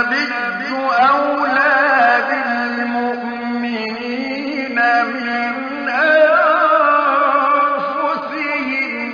النبي أولى بالمؤمنين من أنفسهم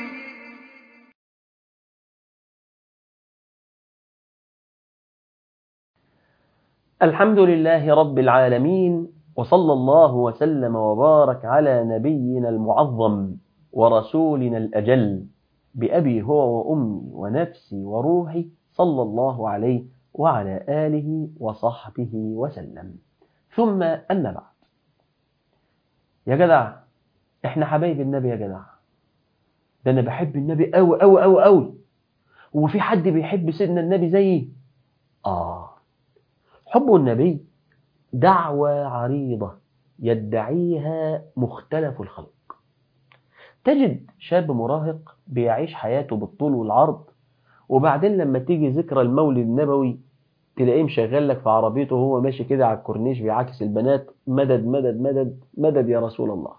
الحمد لله رب العالمين وصلى الله وسلم وبارك على نبينا المعظم ورسولنا الأجل بأبي هو وأمي ونفسي وروحي صلى الله عليه وعلى آله وصحبه وسلم ثم أما بعد يا جدع احنا حبايب النبي يا جدع ده انا بحب النبي قوي قوي قوي قوي هو في حد بيحب سيدنا النبي زيي اه حب النبي دعوة عريضة يدعيها مختلف الخلق تجد شاب مراهق بيعيش حياته بالطول والعرض وبعدين لما تيجي ذكرى المولد النبوي تلاقيه مشغل لك في عربيته وهو ماشي كده على الكورنيش بيعاكس البنات مدد مدد مدد مدد يا رسول الله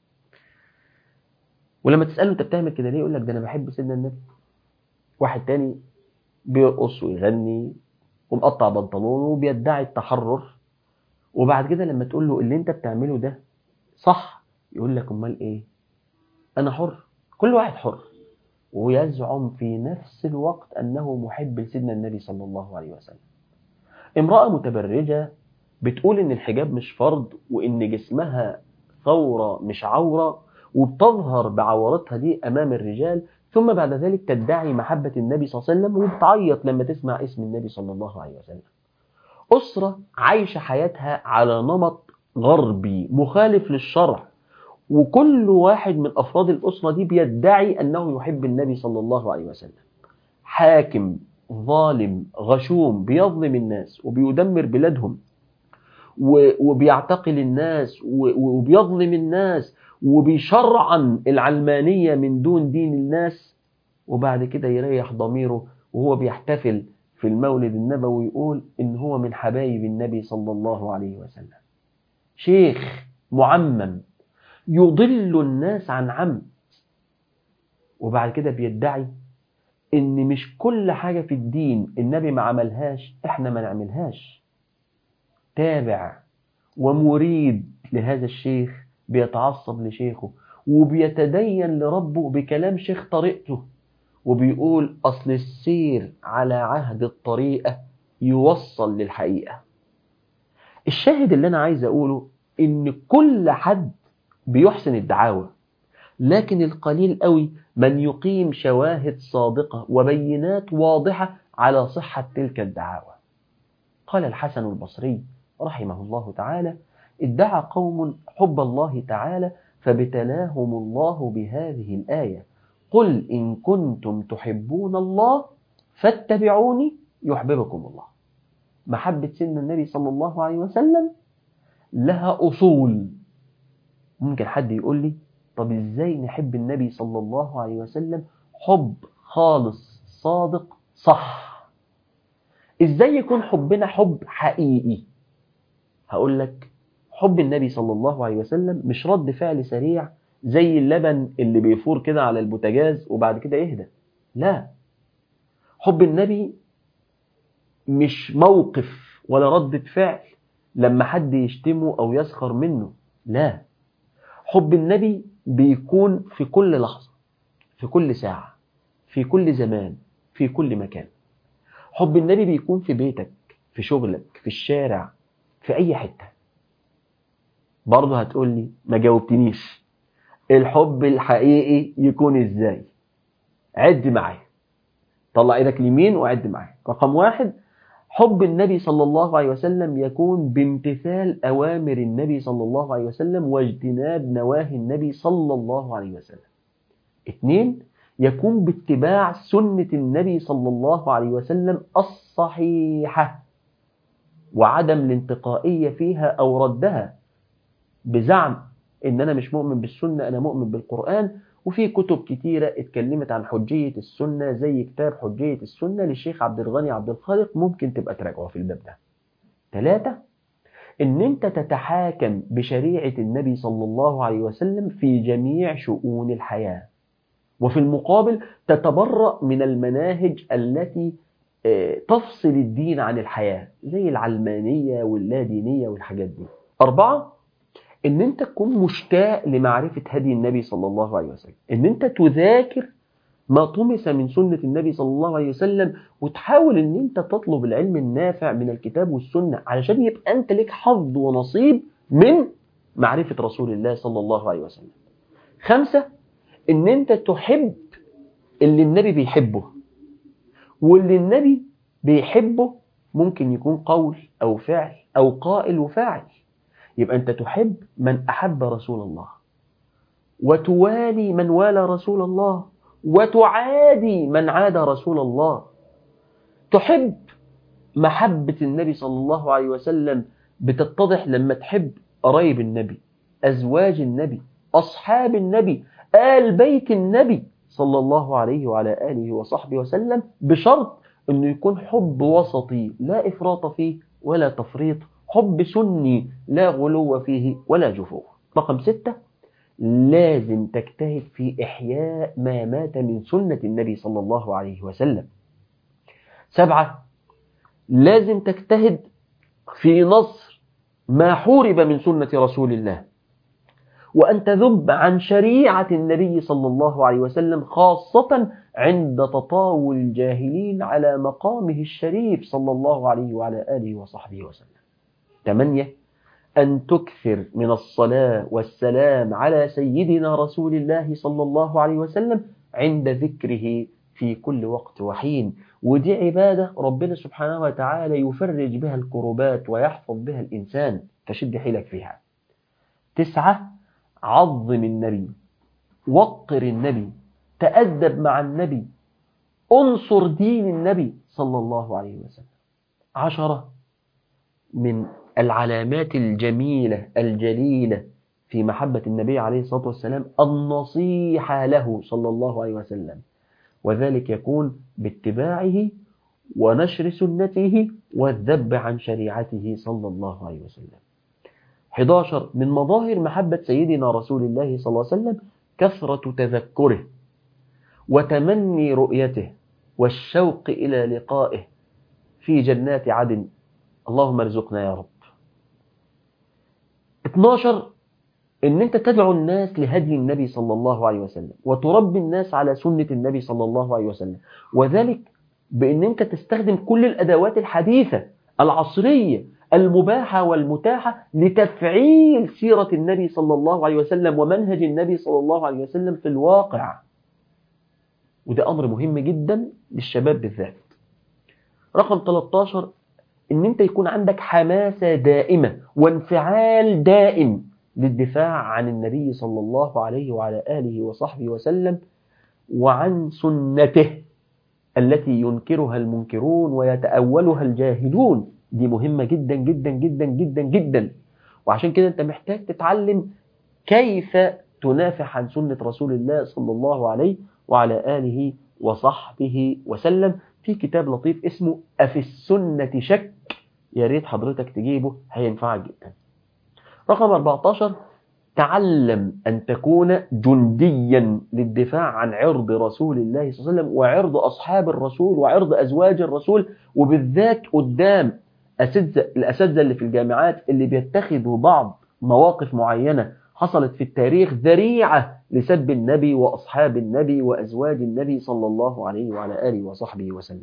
ولما تسأله انت بتعمل كده ليه يقول لك ده انا بحب سيدنا النبي واحد تاني بيرقص ويغني ومقطع بنطلونه وبيدعي التحرر وبعد كده لما تقول له اللي انت بتعمله ده صح يقول لك امال ايه انا حر كل واحد حر ويزعم في نفس الوقت انه محب لسيدنا النبي صلى الله عليه وسلم امرأة متبرجة بتقول ان الحجاب مش فرض وان جسمها ثورة مش عورة وبتظهر بعورتها دي امام الرجال ثم بعد ذلك تدعي محبة النبي صلى الله عليه وسلم وبتعيط لما تسمع اسم النبي صلى الله عليه وسلم أسرة عايشة حياتها على نمط غربي مخالف للشرع وكل واحد من أفراد الأسرة دي بيدعي أنه يحب النبي صلى الله عليه وسلم حاكم ظالم غشوم بيظلم الناس وبيدمر بلادهم وبيعتقل الناس وبيظلم الناس وبيشرعن العلمانية من دون دين الناس وبعد كده يريح ضميره وهو بيحتفل في المولد النبوي يقول إن هو من حبايب النبي صلى الله عليه وسلم شيخ معمم يضل الناس عن عمد وبعد كده بيدعي إن مش كل حاجة في الدين النبي ما عملهاش إحنا ما نعملهاش تابع ومريد لهذا الشيخ بيتعصب لشيخه وبيتدين لربه بكلام شيخ طريقته وبيقول أصل السير على عهد الطريقة يوصل للحقيقة الشاهد اللي أنا عايز أقوله إن كل حد بيحسن الدعاوى لكن القليل قوي من يقيم شواهد صادقة وبينات واضحة على صحة تلك الدعاوى قال الحسن البصري رحمه الله تعالى ادعى قوم حب الله تعالى فابتلاهم الله بهذه الآية قل إن كنتم تحبون الله فاتبعوني يحببكم الله محبة سيدنا النبي صلى الله عليه وسلم لها أصول ممكن حد يقول لي طب إزاي نحب النبي صلى الله عليه وسلم حب خالص صادق صح إزاي يكون حبنا حب حقيقي هقول لك حب النبي صلى الله عليه وسلم مش رد فعل سريع زي اللبن اللي بيفور كده على البوتاجاز وبعد كده يهدى لا حب النبي مش موقف ولا ردة فعل لما حد يشتمه أو يسخر منه لا حب النبي بيكون في كل لحظة في كل ساعة في كل زمان في كل مكان حب النبي بيكون في بيتك في شغلك في الشارع في أي حتة برضه هتقول لي ما جاوبتنيش الحب الحقيقي يكون ازاي عد معايا طلع ايدك اليمين وعد معايا رقم واحد حب النبي صلى الله عليه وسلم يكون بامتثال أوامر النبي صلى الله عليه وسلم واجتناب نواهي النبي صلى الله عليه وسلم اثنين يكون باتباع سنة النبي صلى الله عليه وسلم الصحيحة وعدم الانتقائية فيها أو ردها بزعم ان انا مش مؤمن بالسنة انا مؤمن بالقرآن وفي كتب كتيرة اتكلمت عن حجية السنة زي كتاب حجية السنة للشيخ عبد الغني عبد الخالق ممكن تبقى تراجعه في الباب ده ثلاثة ان انت تتحاكم بشريعة النبي صلى الله عليه وسلم في جميع شؤون الحياة وفي المقابل تتبرأ من المناهج التي آه، تفصل الدين عن الحياة زي العلمانية واللادينية والحاجات دي أربعة ان انت تكون مشتاق لمعرفة هدي النبي صلى الله عليه وسلم ان انت تذاكر ما طمس من سنة النبي صلى الله عليه وسلم وتحاول ان انت تطلب العلم النافع من الكتاب والسنة علشان يبقى انت لك حظ ونصيب من معرفة رسول الله صلى الله عليه وسلم خمسة ان انت تحب اللي النبي بيحبه واللي النبي بيحبه ممكن يكون قول او فعل او قائل وفاعل يبقى انت تحب من احب رسول الله وتوالي من والى رسول الله وتعادي من عاد رسول الله تحب محبة النبي صلى الله عليه وسلم بتتضح لما تحب قرايب النبي أزواج النبي أصحاب النبي آل بيت النبي صلى الله عليه وعلى آله وصحبه وسلم بشرط أنه يكون حب وسطي لا إفراط فيه ولا تفريط حب سني لا غلو فيه ولا جفوف رقم ستة لازم تجتهد في إحياء ما مات من سنة النبي صلى الله عليه وسلم سبعة لازم تجتهد في نصر ما حورب من سنة رسول الله وأن تذب عن شريعة النبي صلى الله عليه وسلم خاصة عند تطاول الجاهلين على مقامه الشريف صلى الله عليه وعلى آله وصحبه وسلم ثمانية أن تكثر من الصلاة والسلام على سيدنا رسول الله صلى الله عليه وسلم عند ذكره في كل وقت وحين ودي عبادة ربنا سبحانه وتعالى يفرج بها الكربات ويحفظ بها الإنسان فشد حيلك فيها تسعة عظم النبي وقر النبي تأدب مع النبي انصر دين النبي صلى الله عليه وسلم عشرة من العلامات الجميلة الجليلة في محبة النبي عليه الصلاة والسلام النصيحة له صلى الله عليه وسلم وذلك يكون باتباعه ونشر سنته والذب عن شريعته صلى الله عليه وسلم 11 من مظاهر محبة سيدنا رسول الله صلى الله عليه وسلم كثرة تذكره وتمني رؤيته والشوق إلى لقائه في جنات عدن اللهم ارزقنا يا رب 12 ان انت تدعو الناس لهدي النبي صلى الله عليه وسلم وتربي الناس على سنة النبي صلى الله عليه وسلم وذلك بان انت تستخدم كل الادوات الحديثة العصرية المباحة والمتاحة لتفعيل سيرة النبي صلى الله عليه وسلم ومنهج النبي صلى الله عليه وسلم في الواقع وده أمر مهم جدا للشباب بالذات رقم 13 ان انت يكون عندك حماسة دائمة وانفعال دائم للدفاع عن النبي صلى الله عليه وعلى آله وصحبه وسلم وعن سنته التي ينكرها المنكرون ويتأولها الجاهلون دي مهمة جدا جدا جدا جدا جدا وعشان كده انت محتاج تتعلم كيف تنافح عن سنة رسول الله صلى الله عليه وعلى آله وصحبه وسلم في كتاب لطيف اسمه أفي السنة شك يا ريت حضرتك تجيبه هينفعك جدا رقم 14 تعلم أن تكون جنديا للدفاع عن عرض رسول الله صلى الله عليه وسلم وعرض أصحاب الرسول وعرض أزواج الرسول وبالذات قدام أساتذة الأساتذة اللي في الجامعات اللي بيتخذوا بعض مواقف معينة حصلت في التاريخ ذريعة لسب النبي وأصحاب النبي وأزواج النبي صلى الله عليه وعلى آله وصحبه وسلم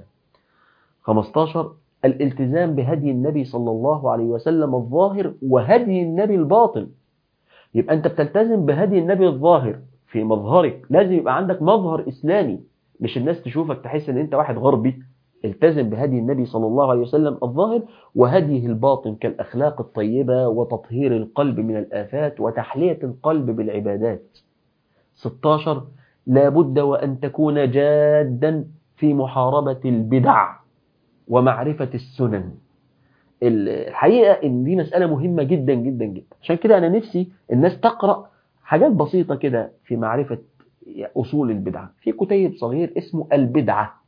15 الالتزام بهدي النبي صلى الله عليه وسلم الظاهر وهدي النبي الباطن يبقى أنت بتلتزم بهدي النبي الظاهر في مظهرك لازم يبقى عندك مظهر إسلامي مش الناس تشوفك تحس ان انت واحد غربي التزم بهدي النبي صلى الله عليه وسلم الظاهر وهديه الباطن كالأخلاق الطيبة وتطهير القلب من الآفات وتحلية القلب بالعبادات 16 لابد وأن تكون جادا في محاربة البدع ومعرفة السنن الحقيقة إن دي مسألة مهمة جدا جدا جدا عشان كده أنا نفسي الناس تقرأ حاجات بسيطة كده في معرفة أصول البدعة في كتيب صغير اسمه البدعة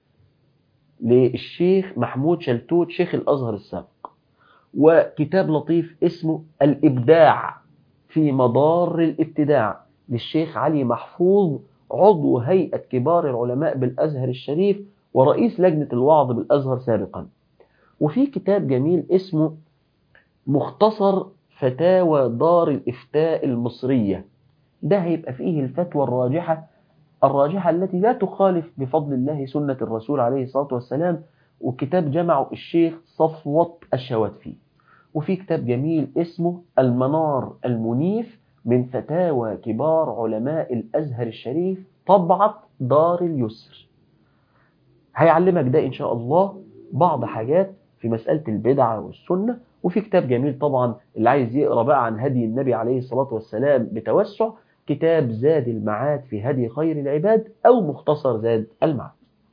للشيخ محمود شلتوت شيخ الأزهر السابق وكتاب لطيف اسمه الإبداع في مضار الابتداع للشيخ علي محفوظ عضو هيئة كبار العلماء بالأزهر الشريف ورئيس لجنة الوعظ بالأزهر سابقا وفي كتاب جميل اسمه مختصر فتاوى دار الإفتاء المصرية ده هيبقى فيه الفتوى الراجحة الراجحة التي لا تخالف بفضل الله سنة الرسول عليه الصلاة والسلام وكتاب جمعه الشيخ صفوة الشواتفي وفي كتاب جميل اسمه المنار المنيف من فتاوى كبار علماء الأزهر الشريف طبعة دار اليسر هيعلمك ده إن شاء الله بعض حاجات في مسألة البدعة والسنة وفي كتاب جميل طبعا اللي عايز يقرأ بقى عن هدي النبي عليه الصلاة والسلام بتوسع كتاب زاد المعاد في هدي خير العباد أو مختصر زاد المعاد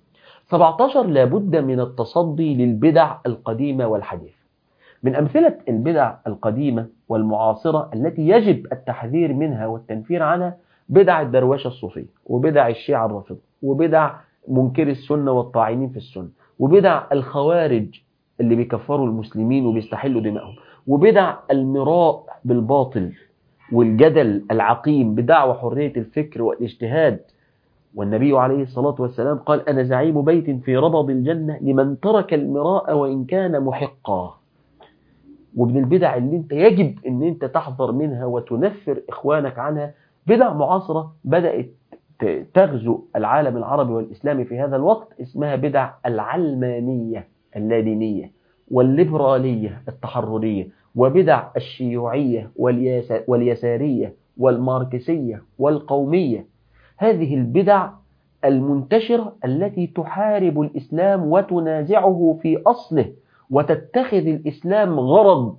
17 لابد من التصدي للبدع القديمة والحديثة من أمثلة البدع القديمة والمعاصرة التي يجب التحذير منها والتنفير عنها بدع الدرواشة الصوفية وبدع الشيعة الرافضة وبدع منكر السنة والطاعنين في السنة وبدع الخوارج اللي بيكفروا المسلمين وبيستحلوا دمائهم وبدع المراء بالباطل والجدل العقيم بدعوى حرية الفكر والاجتهاد والنبي عليه الصلاة والسلام قال أنا زعيم بيت في ربض الجنة لمن ترك المراء وإن كان محقا ومن البدع اللي انت يجب ان انت تحذر منها وتنفر اخوانك عنها بدع معاصرة بدأت تغزو العالم العربي والإسلامي في هذا الوقت اسمها بدع العلمانية اللادينية والليبرالية التحررية وبدع الشيوعية واليسارية والماركسية والقومية هذه البدع المنتشرة التي تحارب الإسلام وتنازعه في أصله وتتخذ الإسلام غرض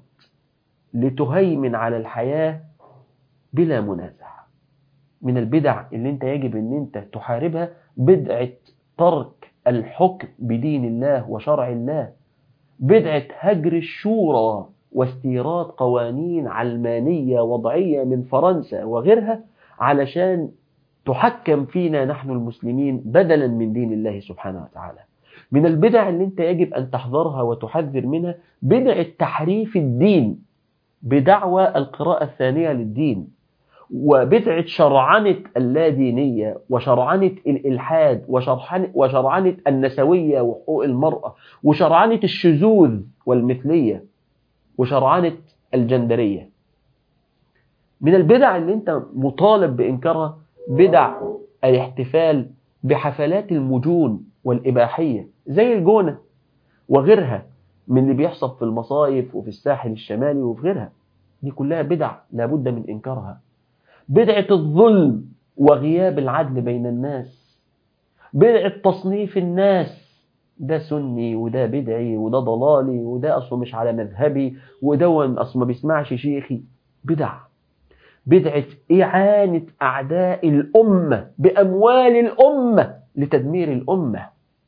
لتهيمن على الحياة بلا منازع من البدع اللي انت يجب ان انت تحاربها بدعة ترك الحكم بدين الله وشرع الله بدعة هجر الشورى واستيراد قوانين علمانية وضعية من فرنسا وغيرها علشان تحكم فينا نحن المسلمين بدلا من دين الله سبحانه وتعالى من البدع اللي انت يجب أن تحذرها وتحذر منها بدعة تحريف الدين بدعوى القراءة الثانية للدين وبدعة شرعنة اللادينية وشرعنة الإلحاد وشرعنة, وشرعنة النسوية وحقوق المرأة وشرعنة الشذوذ والمثلية وشرعنة الجندرية من البدع اللي انت مطالب بإنكارها بدع الاحتفال بحفلات المجون والإباحية زي الجونة وغيرها من اللي بيحصل في المصايف وفي الساحل الشمالي وفي غيرها دي كلها بدع لابد من إنكارها بدعة الظلم وغياب العدل بين الناس بدعة تصنيف الناس ده سني وده بدعي وده ضلالي وده أصله مش على مذهبي وده أصله ما بيسمعش شيخي بدع بدعة إعانة أعداء الأمة بأموال الأمة لتدمير الأمة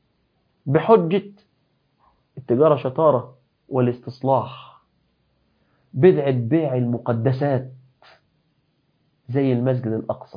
بحجة التجارة شطارة والاستصلاح بدعة بيع المقدسات زي المسجد الأقصى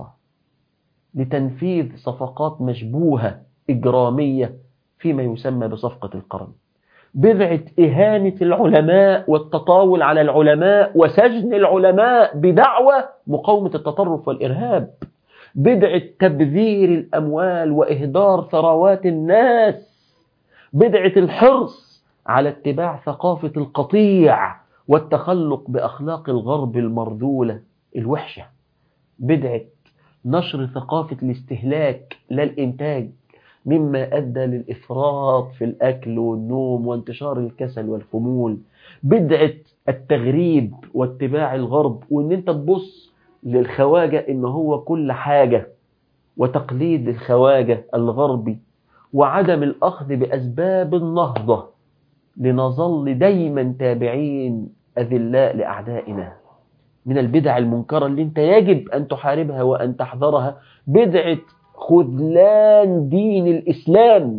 لتنفيذ صفقات مشبوهة إجرامية فيما يسمى بصفقة القرن بدعة إهانة العلماء والتطاول على العلماء وسجن العلماء بدعوى مقاومة التطرف والإرهاب بدعة تبذير الأموال وإهدار ثروات الناس بدعة الحرص على اتباع ثقافة القطيع والتخلق بأخلاق الغرب المرذولة الوحشة بدعة نشر ثقافة الاستهلاك لا الإنتاج مما أدى للإفراط في الأكل والنوم وانتشار الكسل والخمول بدعة التغريب واتباع الغرب وإن أنت تبص للخواجة إن هو كل حاجة وتقليد الخواجة الغربي وعدم الأخذ بأسباب النهضة لنظل دايما تابعين أذلاء لأعدائنا من البدع المنكرة اللي انت يجب أن تحاربها وأن تحذرها بدعة خذلان دين الإسلام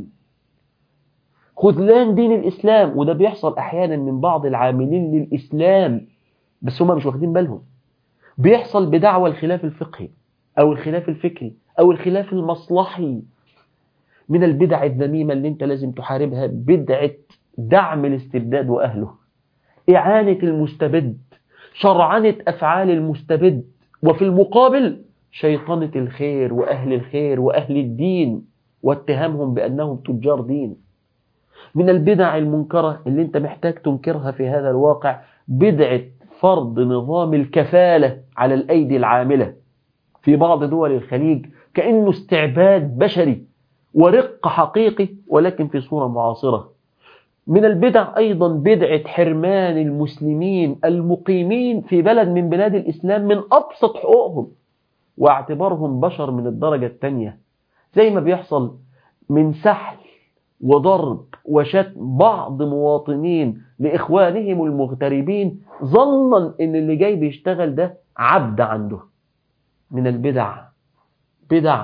خذلان دين الإسلام وده بيحصل أحيانا من بعض العاملين للإسلام بس هم مش واخدين بالهم بيحصل بدعوى الخلاف الفقهي أو الخلاف الفكري أو الخلاف المصلحي من البدع الذميمة اللي انت لازم تحاربها بدعة دعم الاستبداد وأهله إعانة المستبد شرعنة أفعال المستبد وفي المقابل شيطنة الخير وأهل الخير وأهل الدين واتهامهم بأنهم تجار دين من البدع المنكرة اللي انت محتاج تنكرها في هذا الواقع بدعة فرض نظام الكفالة على الأيدي العاملة في بعض دول الخليج كأنه استعباد بشري ورق حقيقي ولكن في صورة معاصرة من البدع أيضا بدعة حرمان المسلمين المقيمين في بلد من بلاد الإسلام من أبسط حقوقهم واعتبارهم بشر من الدرجة الثانية زي ما بيحصل من سحل وضرب وشتم بعض مواطنين لإخوانهم المغتربين ظنا إن اللي جاي بيشتغل ده عبد عنده من البدع بدع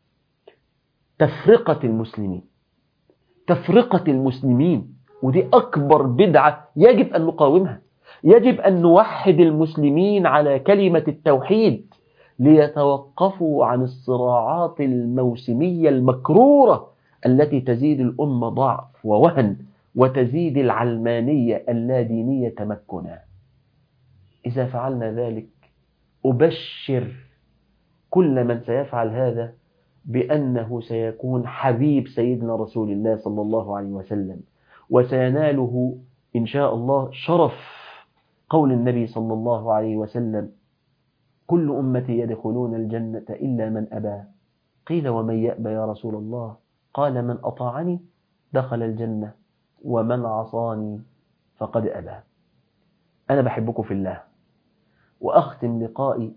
تفرقة المسلمين تفرقة المسلمين ودي أكبر بدعة يجب أن نقاومها يجب أن نوحد المسلمين على كلمة التوحيد ليتوقفوا عن الصراعات الموسمية المكرورة التي تزيد الأمة ضعف ووهن وتزيد العلمانية اللادينية تمكنا إذا فعلنا ذلك أبشر كل من سيفعل هذا بأنه سيكون حبيب سيدنا رسول الله صلى الله عليه وسلم وسيناله إن شاء الله شرف قول النبي صلى الله عليه وسلم كل أمتي يدخلون الجنة إلا من أبى قيل ومن يأبى يا رسول الله قال من أطاعني دخل الجنة ومن عصاني فقد أبى أنا بحبكم في الله وأختم لقائي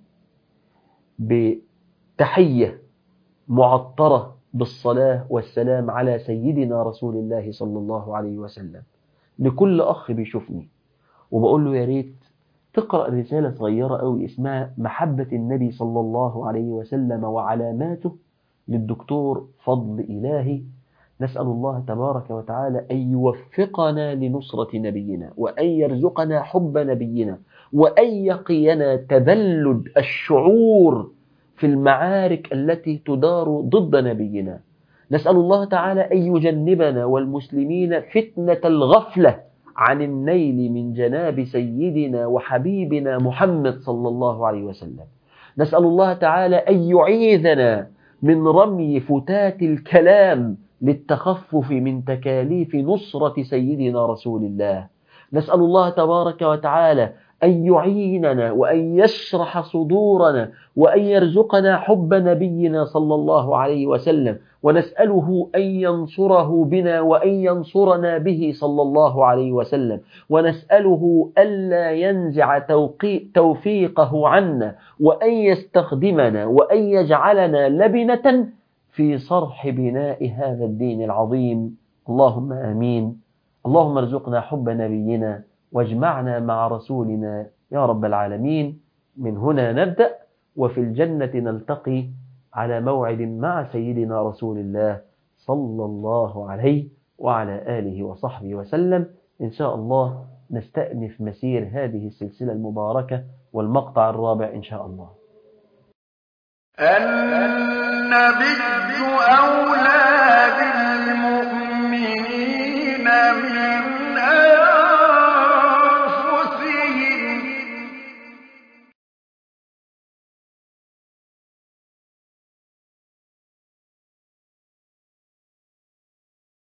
بتحية معطرة بالصلاة والسلام على سيدنا رسول الله صلى الله عليه وسلم لكل أخ بيشوفني وبقول له يا ريت تقرأ رسالة صغيرة أوي اسمها محبة النبي صلى الله عليه وسلم وعلاماته للدكتور فضل إلهي نسأل الله تبارك وتعالى أن يوفقنا لنصرة نبينا وأن يرزقنا حب نبينا وأن يقينا تبلد الشعور في المعارك التي تدار ضد نبينا نسأل الله تعالى أن يجنبنا والمسلمين فتنة الغفلة عن النيل من جناب سيدنا وحبيبنا محمد صلى الله عليه وسلم نسأل الله تعالى أن يعيذنا من رمي فتات الكلام للتخفف من تكاليف نصرة سيدنا رسول الله نسأل الله تبارك وتعالى أن يعيننا وأن يشرح صدورنا وأن يرزقنا حب نبينا صلى الله عليه وسلم ونسأله أن ينصره بنا وأن ينصرنا به صلى الله عليه وسلم ونسأله ألا ينزع توفيقه عنا وأن يستخدمنا وأن يجعلنا لبنة في صرح بناء هذا الدين العظيم اللهم آمين اللهم ارزقنا حب نبينا واجمعنا مع رسولنا يا رب العالمين من هنا نبدأ وفي الجنة نلتقي على موعد مع سيدنا رسول الله صلى الله عليه وعلى آله وصحبه وسلم إن شاء الله نستأنف مسير هذه السلسلة المباركة والمقطع الرابع إن شاء الله النبي أولى بالمؤمنين من